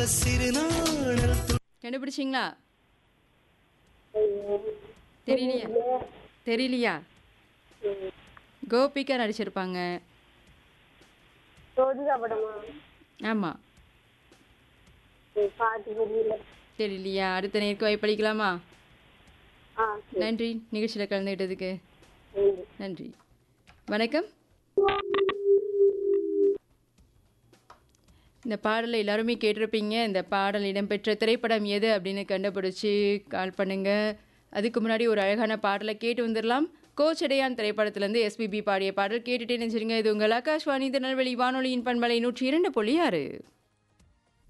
சிறுநாணல் கண்டுபிடிச்சிங்களா தெரியலையா தெரியலையா கோபிகா நடிச்சிருப்பாங்க ரோஜா படமா ஆமாம் ம், பாட்டு தெரியல தெரியலையா அடுத்த நேருக்கு வாய்ப்பளிக்கலாமா ஆ நன்றி நிகழ்ச்சியில் கலந்துக்கிட்டதுக்கு சரி நன்றி வணக்கம் இந்த பாடலை எல்லாருமே கேட்டிருப்பீங்க இந்த பாடல் இடம்பெற்ற திரைப்படம் எது அப்படின்னு கண்டுபிடிச்சி கால் பண்ணுங்க அதுக்கு முன்னாடி ஒரு அழகான பாடலை கேட்டு வந்துடலாம் கோச்சடையான் திரைப்படத்திலேருந்து எஸ்பிபி பாடிய பாடல் கேட்டுட்டே நினைச்சிருங்க இது உங்கள் ஆகாஷ்வாணி திருநெல்வேலி வானொலியின் பண்பலை நூற்றி இரண்டு புள்ளி ஆறு